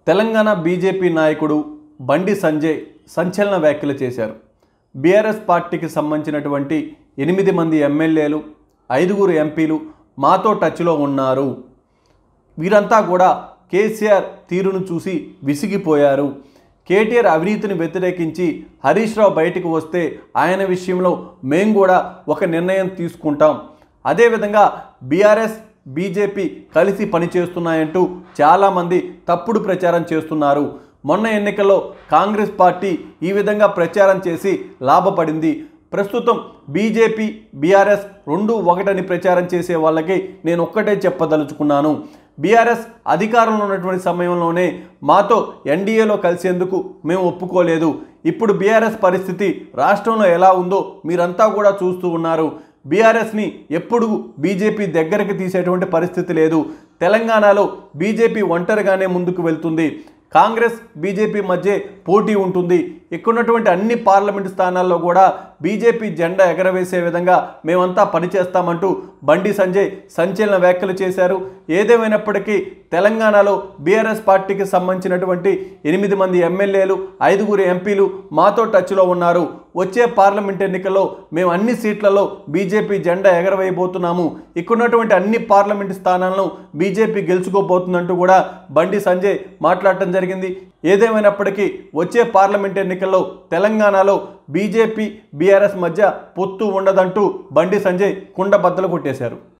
Telangana BJP నాయకుడు బండి సంజయ్ సంచలన వ్యాఖ్యలు చేశారు బీఆర్ఎస్ పార్టీకి సంబంధించినటువంటి ఎనిమిది మంది ఎమ్మెల్యేలు ఐదుగురు ఎంపీలు మాతో టచ్లో ఉన్నారు వీరంతా కూడా కేసీఆర్ తీరును చూసి విసిగిపోయారు కేటీఆర్ అవినీతిని వ్యతిరేకించి హరీష్ రావు బయటకు వస్తే ఆయన విషయంలో మేము కూడా ఒక నిర్ణయం తీసుకుంటాం అదేవిధంగా బీఆర్ఎస్ బీజేపీ కలిసి పనిచేస్తున్నాయంటూ చాలామంది తప్పుడు ప్రచారం చేస్తున్నారు మొన్న ఎన్నికల్లో కాంగ్రెస్ పార్టీ ఈ విధంగా ప్రచారం చేసి లాభపడింది ప్రస్తుతం బీజేపీ బీఆర్ఎస్ రెండు ఒకటని ప్రచారం చేసే వాళ్ళకి నేను ఒక్కటే చెప్పదలుచుకున్నాను బీఆర్ఎస్ అధికారంలో ఉన్నటువంటి సమయంలోనే మాతో ఎన్డీఏలో కలిసేందుకు మేము ఒప్పుకోలేదు ఇప్పుడు బీఆర్ఎస్ పరిస్థితి రాష్ట్రంలో ఎలా ఉందో మీరంతా కూడా చూస్తూ ఉన్నారు బీఆర్ఎస్ని ఎప్పుడు బీజేపీ దగ్గరికి తీసేటువంటి పరిస్థితి లేదు తెలంగాణలో బీజేపీ ఒంటరిగానే ముందుకు వెళ్తుంది కాంగ్రెస్ బీజేపీ మధ్య పోటీ ఉంటుంది ఇక్కడ ఉన్నటువంటి అన్ని పార్లమెంటు స్థానాల్లో కూడా బీజేపీ జెండా ఎగరవేసే విధంగా మేమంతా పనిచేస్తామంటూ బండి సంజయ్ సంచలన వ్యాఖ్యలు చేశారు ఏదేమైనప్పటికీ తెలంగాణలో బీఆర్ఎస్ పార్టీకి సంబంధించినటువంటి ఎనిమిది మంది ఎమ్మెల్యేలు ఐదుగురు ఎంపీలు మాతో టచ్లో ఉన్నారు వచ్చే పార్లమెంట్ ఎన్నికల్లో మేము అన్ని సీట్లలో బీజేపీ జెండా ఎగరవేయబోతున్నాము ఇక్కడ ఉన్నటువంటి అన్ని పార్లమెంటు స్థానాలను బీజేపీ గెలుచుకోబోతుందంటూ కూడా బండి సంజయ్ మాట్లాడటం జరిగింది ఏదేమైనప్పటికీ వచ్చే పార్లమెంట్ ఎన్నికల్లో తెలంగాణలో బీజేపీ బీఆర్ఎస్ మధ్య పొత్తు ఉండదంటూ బండి సంజయ్ కుండబద్దలు కొట్టేశారు